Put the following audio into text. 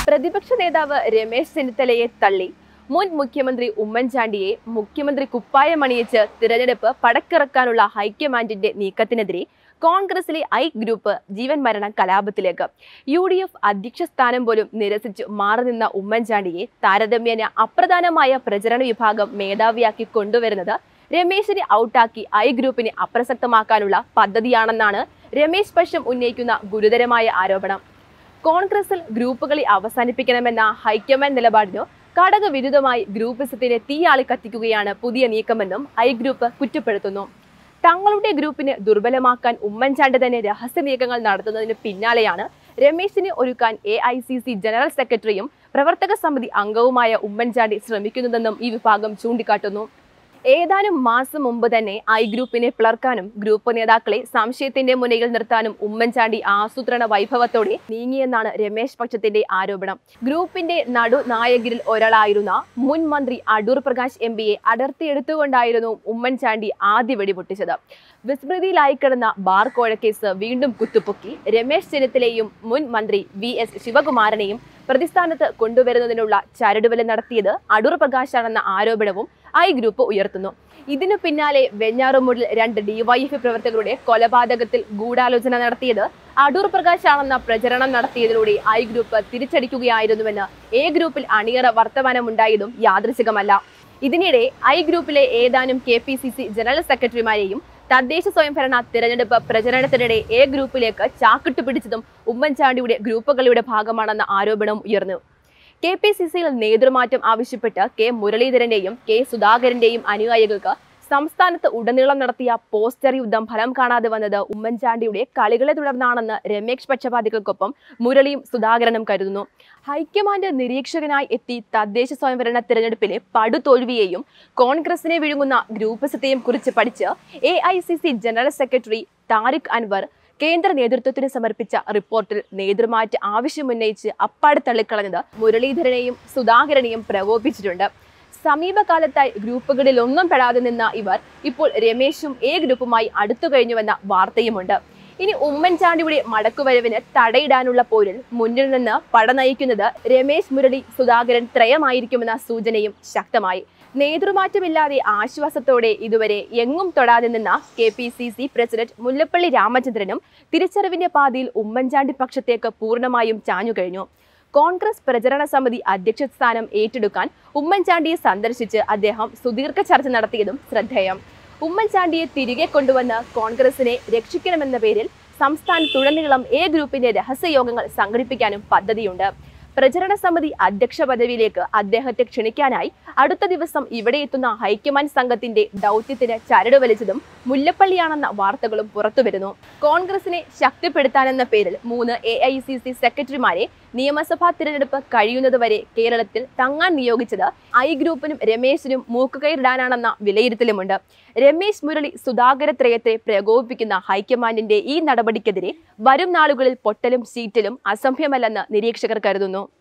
പ്രതിപക്ഷ നേതാവ് രമേശ് ചെന്നിത്തലയെ തള്ളി മുൻ മുഖ്യമന്ത്രി ഉമ്മൻചാണ്ടിയെ മുഖ്യമന്ത്രി കുപ്പായമണിയിച്ച് തിരഞ്ഞെടുപ്പ് പടക്കിറക്കാനുള്ള ഹൈക്കമാൻഡിന്റെ നീക്കത്തിനെതിരെ കോൺഗ്രസിലെ ഐ ഗ്രൂപ്പ് ജീവൻ മരണ കലാപത്തിലേക്ക് യു ഡി എഫ് അധ്യക്ഷ സ്ഥാനം പോലും നിരസിച്ചു മാറി നിന്ന ഉമ്മൻചാണ്ടിയെ താരതമ്യേന അപ്രധാനമായ പ്രചരണ വിഭാഗം മേധാവിയാക്കി കൊണ്ടുവരുന്നത് രമേശിനെ ഔട്ടാക്കി ഐ ഗ്രൂപ്പിനെ അപ്രസക്തമാക്കാനുള്ള പദ്ധതിയാണെന്നാണ് രമേശ് പക്ഷം ഉന്നയിക്കുന്ന ഗുരുതരമായ ആരോപണം കോൺഗ്രസിൽ ഗ്രൂപ്പുകളെ അവസാനിപ്പിക്കണമെന്ന ഹൈക്കമാൻഡ് നിലപാടിനു ഘടകവിരുദ്ധമായി ഗ്രൂപ്പിസത്തിനെ തീയാളി കത്തിക്കുകയാണ് പുതിയ നീക്കമെന്നും ഐ ഗ്രൂപ്പ് കുറ്റപ്പെടുത്തുന്നു തങ്ങളുടെ ഗ്രൂപ്പിനെ ദുർബലമാക്കാൻ ഉമ്മൻചാണ്ടി തന്നെ രഹസ്യ നീക്കങ്ങൾ നടത്തുന്നതിന് പിന്നാലെയാണ് രമേശിനെ ഒരുക്കാൻ A I C C general സെക്രട്ടറിയും പ്രവർത്തക സമിതി അംഗവുമായ ഉമ്മൻചാണ്ടി ശ്രമിക്കുന്നതെന്നും ഈ വിഭാഗം ചൂണ്ടിക്കാട്ടുന്നു ഏതാനും മാസം മുമ്പ് തന്നെ ഐ ഗ്രൂപ്പിനെ പിളർക്കാനും ഗ്രൂപ്പ് നേതാക്കളെ സംശയത്തിന്റെ മുനയിൽ നിർത്താനും ഉമ്മൻചാണ്ടി ആസൂത്രണ വൈഭവത്തോടെ നീങ്ങിയെന്നാണ് രമേശ് പക്ഷത്തിന്റെ ആരോപണം ഗ്രൂപ്പിന്റെ നടു നായകരിൽ ഒരാളായിരുന്ന മുൻ മന്ത്രി അടൂർ പ്രകാശ് എം പിയെ അടർത്തിയെടുത്തുകൊണ്ടായിരുന്നു ഉമ്മൻചാണ്ടി ആദ്യ വെടിപൊട്ടിച്ചത് വിസ്മൃതിയിലായി കിടന്ന ബാർ കോഴക്കേസ് വീണ്ടും കുത്തുപൊക്കി രമേശ് ചെന്നിത്തലയും മുൻ മന്ത്രി വി എസ് ശിവകുമാരനെയും പ്രതിസ്ഥാനത്ത് കൊണ്ടുവരുന്നതിനുള്ള ചരടുവല നടത്തിയത് അടൂർ പ്രകാശാണെന്ന ആരോപണവും ഐ ഗ്രൂപ്പ് ഉയർത്തുന്നു ഇതിനു പിന്നാലെ വെഞ്ഞാറുമൂടിൽ രണ്ട് ഡിവൈഎഫ്ഐ പ്രവർത്തകരുടെ കൊലപാതകത്തിൽ ഗൂഢാലോചന നടത്തിയത് അടൂർ പ്രകാശാണെന്ന പ്രചരണം നടത്തിയതിലൂടെ ഐ ഗ്രൂപ്പ് തിരിച്ചടിക്കുകയായിരുന്നുവെന്ന് എ ഗ്രൂപ്പിൽ അണിയറ വർത്തമാനമുണ്ടായതും യാദൃശികമല്ല ഇതിനിടെ ഐ ഗ്രൂപ്പിലെ ഏതാനും K P C C general സെക്രട്ടറിമാരെയും തദ്ദേശ സ്വയംഭരണ തിരഞ്ഞെടുപ്പ് പ്രചരണത്തിനിടെ എ ഗ്രൂപ്പിലേക്ക് ചാക്കിട്ട് പിടിച്ചതും ഉമ്മൻചാണ്ടിയുടെ ഗ്രൂപ്പുകളുടെ ഭാഗമാണെന്ന ആരോപണം ഉയർന്നു കെ പി സി സിയിൽ നേതൃമാറ്റം ആവശ്യപ്പെട്ട് കെ മുരളീധരന്റെയും കെ സുധാകരന്റെയും അനുയായികൾക്ക് സംസ്ഥാനത്ത് ഉടനീളം നടത്തിയ പോസ്റ്റർ യുദ്ധം ഫലം കാണാതെ വന്നത് ഉമ്മൻചാണ്ടിയുടെ കളികളെ തുടർന്നാണെന്ന് രമേശ് പക്ഷപാതികൾക്കൊപ്പം മുരളിയും സുധാകരനും കരുതുന്നു ഹൈക്കമാൻഡ് നിരീക്ഷകനായി എത്തി തദ്ദേശ സ്വയംഭരണ തിരഞ്ഞെടുപ്പിലെ പടുതോൽവിയെയും കോൺഗ്രസിനെ വിഴുങ്ങുന്ന ഗ്രൂപ്പസത്തെയും കുറിച്ച് പഠിച്ച് A general secretary Tariq Anwar കേന്ദ്ര നേതൃത്വത്തിന് സമർപ്പിച്ച റിപ്പോർട്ടിൽ നേതൃമാറ്റ ആവശ്യമുന്നയിച്ച് അപ്പാട് തള്ളിക്കളഞ്ഞത് മുരളീധരനെയും സുധാകരനെയും പ്രകോപിച്ചിട്ടുണ്ട് സമീപകാലത്തായി ഗ്രൂപ്പുകളിൽ ഒന്നും പെടാതെ നിന്ന ഇവർ ഇപ്പോൾ രമേശും എ ഗ്രൂപ്പുമായി അടുത്തു കഴിഞ്ഞുവെന്ന വാർത്തയുമുണ്ട് ഇനി ഉമ്മൻചാണ്ടിയുടെ മടക്കുവരവിന് തടയിടാനുള്ള പോരിൽ മുന്നിൽ നിന്ന് പട നയിക്കുന്നത് രമേശ് മുരളി സുധാകരൻ ത്രയമായിരിക്കുമെന്ന സൂചനയും ശക്തമായി നേതൃമാറ്റമില്ലാതെ ആശ്വാസത്തോടെ ഇതുവരെ എങ്ങും തൊടാതെ നിന്ന K P C C president Mullappally രാമചന്ദ്രനും തിരിച്ചറിവിന്റെ പാതയിൽ ഉമ്മൻചാണ്ടി പക്ഷത്തേക്ക് പൂർണ്ണമായും ചാഞ്ഞു കഴിഞ്ഞു കോൺഗ്രസ് പ്രചരണ സമിതി അധ്യക്ഷ സ്ഥാനം ഏറ്റെടുക്കാൻ ഉമ്മൻചാണ്ടിയെ സന്ദർശിച്ച് അദ്ദേഹം സുദീർഘ ചർച്ച നടത്തിയതും ശ്രദ്ധേയം ഉമ്മൻചാണ്ടിയെ തിരികെ കൊണ്ടുവന്ന് കോൺഗ്രസിനെ രക്ഷിക്കണമെന്ന പേരിൽ സംസ്ഥാനത്തുടനീളം എ ഗ്രൂപ്പിന്റെ രഹസ്യയോഗങ്ങൾ സംഘടിപ്പിക്കാനും പദ്ധതിയുണ്ട് പ്രചരണ സമിതി അധ്യക്ഷ പദവിയിലേക്ക് അദ്ദേഹത്തെ ക്ഷണിക്കാനായി അടുത്ത ദിവസം ഇവിടെ എത്തുന്ന ഹൈക്കമാൻഡ് സംഘത്തിന്റെ ദൗത്യത്തിന് ചരട് വലിച്ചതും മുല്ലപ്പള്ളിയാണെന്ന വാർത്തകളും പുറത്തുവരുന്നു കോൺഗ്രസിനെ ശക്തിപ്പെടുത്താനെന്ന പേരിൽ മൂന്ന് എ ഐ സി സി സെക്രട്ടറിമാരെ നിയമസഭാ തിരഞ്ഞെടുപ്പ് കഴിയുന്നതുവരെ കേരളത്തിൽ തങ്ങാൻ നിയോഗിച്ചത് ഐ ഗ്രൂപ്പിനും രമേശിനും മൂക്കുകയറിടാനാണെന്ന വിലയിരുത്തലുമുണ്ട് രമേശ് മുരളി സുധാകര ത്രയത്തെ പ്രകോപിപ്പിക്കുന്ന ഹൈക്കമാൻഡിന്റെ ഈ നടപടിക്കെതിരെ വരും നാളുകളിൽ പൊട്ടലും സീറ്റലും അസംഭ്യമല്ലെന്ന് നിരീക്ഷകർ കരുതുന്നു